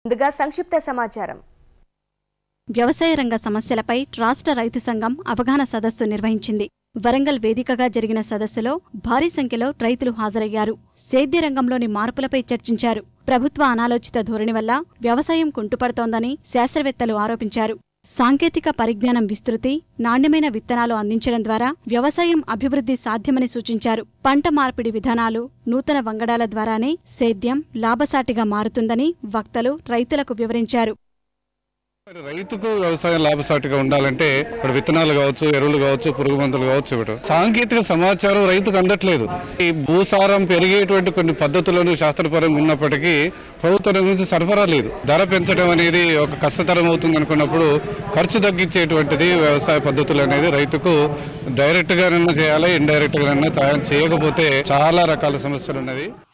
ముందుగా సంక్షిప్త సమాచారం వ్యవసాయ రంగ సమస్యలపై రాష్ట్ర రైతు సంఘం అవగాహన సదస్సు నిర్వహించింది వరంగల్ వేదికగా జరిగిన సదస్సులో భారీ సంఖ్యలో రైతులు హాజరయ్యారు సేద్య రంగంలోని మార్పులపై చర్చించారు ప్రభుత్వ అనాలోచిత ధోరణి వల్ల వ్యవసాయం కుంటుపడుతోందని శాస్త్రవేత్తలు ఆరోపించారు సాంకేతిక పరిజ్ఞానం విస్తృతి నాణ్యమైన విత్తనాలు అందించడం ద్వారా వ్యవసాయం అభివృద్ధి సాధ్యమని సూచించారు పంట మార్పిడి విధానాలు నూతన వంగడాల ద్వారానే సేద్యం లాభసాటిగా మారుతుందని వక్తలు రైతులకు వివరించారు మరి రైతుకు వ్యవసాయం లాభసాటిగా ఉండాలంటే ఇప్పుడు విత్తనాలు కావచ్చు ఎరువులు కావచ్చు పురుగు మందులు కావచ్చు ఇప్పుడు సాంకేతిక సమాచారం రైతుకు అందట్లేదు ఈ భూసారం పెరిగేటువంటి కొన్ని పద్ధతులను శాస్త్రపరంగా ఉన్నప్పటికీ ప్రభుత్వం నుంచి సరఫరా లేదు ధర పెంచడం అనేది ఒక కష్టతరం అవుతుంది అనుకున్నప్పుడు ఖర్చు తగ్గించేటువంటిది వ్యవసాయ పద్ధతులు అనేది రైతుకు డైరెక్ట్ గానన్నా చేయాలి ఇండైరెక్ట్ గానన్నా సాయం చేయకపోతే చాలా రకాల సమస్యలు ఉన్నది